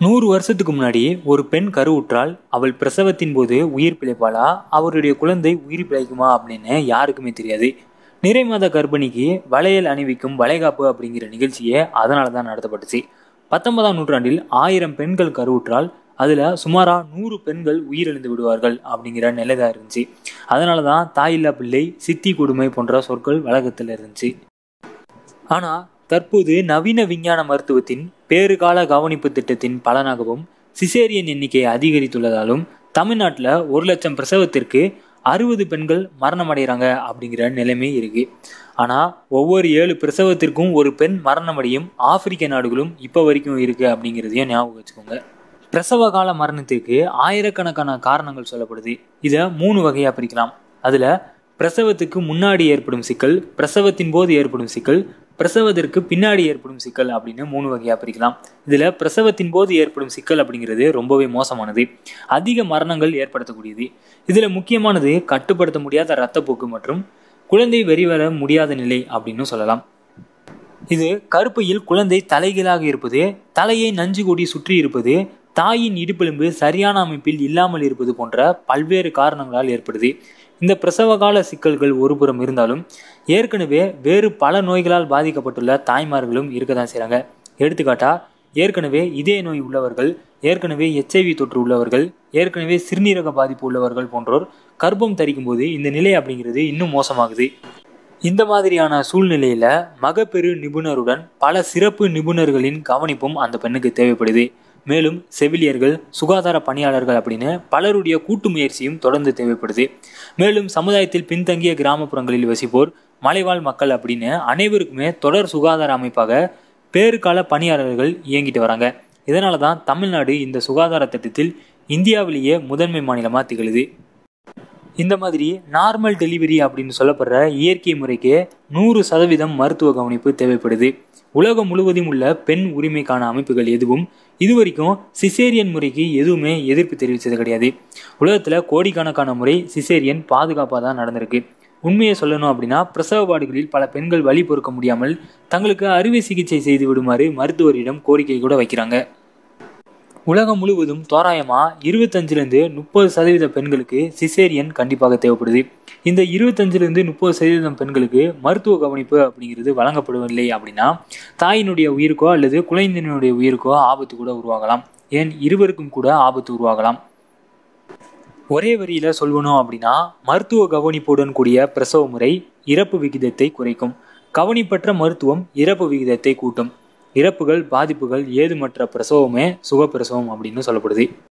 நூறு வருஷத்துக்கு முன்னாடி ஒரு பெண் கருவுற்றால் அவள் பிரசவத்தின் போது உயிர் பிழைப்பாளா அவருடைய குழந்தை உயிர் பிழைக்குமா அப்படின்னு யாருக்குமே தெரியாது நிறை மாத கர்ப்பிணிக்கு வளையல் அணிவிக்கும் வளைகாப்பு அப்படிங்கிற நிகழ்ச்சியே அதனால தான் நடத்தப்பட்டுச்சு பத்தொன்பதாம் நூற்றாண்டில் ஆயிரம் பெண்கள் கருவுற்றால் அதில் சுமாராக நூறு பெண்கள் உயிரிழந்து விடுவார்கள் அப்படிங்கிற நிலை தான் இருந்துச்சு அதனால தான் தாயில்லா பிள்ளை சித்தி கொடுமை போன்ற சொற்கள் வழக்கத்தில் இருந்துச்சு ஆனால் தற்போது நவீன விஞ்ஞான மருத்துவத்தின் பேறுகால கவனிப்பு திட்டத்தின் பலனாகவும் சிசேரியன் எண்ணிக்கை அதிகரித்துள்ளதாலும் தமிழ்நாட்டில் ஒரு லட்சம் பிரசவத்திற்கு அறுபது பெண்கள் மரணம் அடைகிறாங்க அப்படிங்கிற நிலைமை இருக்கு ஆனால் ஒவ்வொரு ஏழு பிரசவத்திற்கும் ஒரு பெண் மரணமடையும் ஆப்பிரிக்க நாடுகளும் இப்போ வரைக்கும் இருக்கு அப்படிங்கிறதையும் ஞாபகம் வச்சுக்கோங்க பிரசவ கால மரணத்திற்கு ஆயிரக்கணக்கான காரணங்கள் சொல்லப்படுது இதை மூணு வகையாக பிரிக்கலாம் அதில் பிரசவத்துக்கு முன்னாடி ஏற்படும் சிக்கல் பிரசவத்தின் போது ஏற்படும் சிக்கல் பிரசவத்திற்கு பின்னாடி ஏற்படும் சிக்கல் அப்படின்னு மூணு வகையாக பிரிக்கலாம் இதில் பிரசவத்தின் போது ஏற்படும் சிக்கல் அப்படிங்கிறது ரொம்பவே மோசமானது அதிக மரணங்கள் ஏற்படுத்தக்கூடியது இதில் முக்கியமானது கட்டுப்படுத்த முடியாத இரத்தப்போக்கு மற்றும் குழந்தை வெளிவர முடியாத நிலை அப்படின்னு சொல்லலாம் இது கருப்பையில் குழந்தை தலைகீழாக இருப்பது தலையை நஞ்சு கொடி சுற்றி இருப்பது தாயின் இடுப்பெலும்பு சரியான அமைப்பில் இல்லாமல் இருப்பது போன்ற பல்வேறு காரணங்களால் ஏற்படுது இந்த பிரசவகால சிக்கல்கள் ஒருபுறம் இருந்தாலும் ஏற்கனவே வேறு பல நோய்களால் பாதிக்கப்பட்டுள்ள தாய்மார்களும் இருக்க தான் செய்கிறாங்க எடுத்துக்காட்டா ஏற்கனவே இதய நோய் உள்ளவர்கள் ஏற்கனவே எச்ஐவி தொற்று உள்ளவர்கள் ஏற்கனவே சிறுநீரக பாதிப்பு உள்ளவர்கள் போன்றோர் கர்ப்பம் தரிக்கும் போது இந்த நிலை அப்படிங்கிறது இன்னும் மோசமாகுது இந்த மாதிரியான சூழ்நிலையில மகப்பெரு நிபுணருடன் பல சிறப்பு நிபுணர்களின் கவனிப்பும் அந்த பெண்ணுக்கு தேவைப்படுது மேலும் செவிலியர்கள் சுகாதார பணியாளர்கள் அப்படின்னு பலருடைய கூட்டு முயற்சியும் தொடர்ந்து தேவைப்படுது மேலும் சமுதாயத்தில் பின்தங்கிய கிராமப்புறங்களில் வசிப்போர் மலைவாழ் மக்கள் அப்படின்னு அனைவருக்குமே தொடர் சுகாதார அமைப்பாக பேறுகால பணியாளர்கள் இயங்கிட்டு வராங்க இதனால தான் தமிழ்நாடு இந்த சுகாதார திட்டத்தில் இந்தியாவிலேயே முதன்மை மாநிலமாக திகழுது இந்த மாதிரி நார்மல் டெலிவரி அப்படின்னு சொல்லப்படுற இயற்கை முறைக்கு நூறு சதவீதம் மருத்துவ கவனிப்பு தேவைப்படுது உலகம் முழுவதும் உள்ள பெண் உரிமைக்கான அமைப்புகள் எதுவும் இதுவரைக்கும் சிசேரியன் முறைக்கு எதுவுமே எதிர்ப்பு தெரிவித்தது கிடையாது உலகத்தில் கோடிக்கணக்கான முறை சிசேரியன் பாதுகாப்பாக தான் நடந்திருக்கு உண்மையை சொல்லணும் அப்படின்னா பிரசவப்பாடுகளில் பல பெண்கள் வழி பொறுக்க முடியாமல் தங்களுக்கு அறுவை சிகிச்சை செய்து விடுமாறு மருத்துவரிடம் கோரிக்கை கூட வைக்கிறாங்க உலகம் முழுவதும் தோராயமாக இருபத்தஞ்சிலேருந்து முப்பது சதவீத பெண்களுக்கு சிசேரியன் கண்டிப்பாக தேவைப்படுது இந்த இருபத்தஞ்சிலேருந்து முப்பது சதவீதம் பெண்களுக்கு மருத்துவ கவனிப்பு அப்படிங்கிறது வழங்கப்படவில்லை அப்படின்னா தாயினுடைய உயிருக்கோ அல்லது குழந்தையினுடைய உயிருக்கோ ஆபத்து கூட உருவாகலாம் ஏன் இருவருக்கும் கூட ஆபத்து உருவாகலாம் ஒரே வரியில் சொல்லணும் அப்படின்னா மருத்துவ கவனிப்புடன் கூடிய பிரசவ முறை இறப்பு விகிதத்தை குறைக்கும் கவனிப்பற்ற மருத்துவம் இறப்பு விகிதத்தை கூட்டும் இறப்புகள் பாதிப்புகள் ஏதுமற்ற பிரசவமே சுகப்பிரசவம் அப்படின்னு சொல்லப்படுது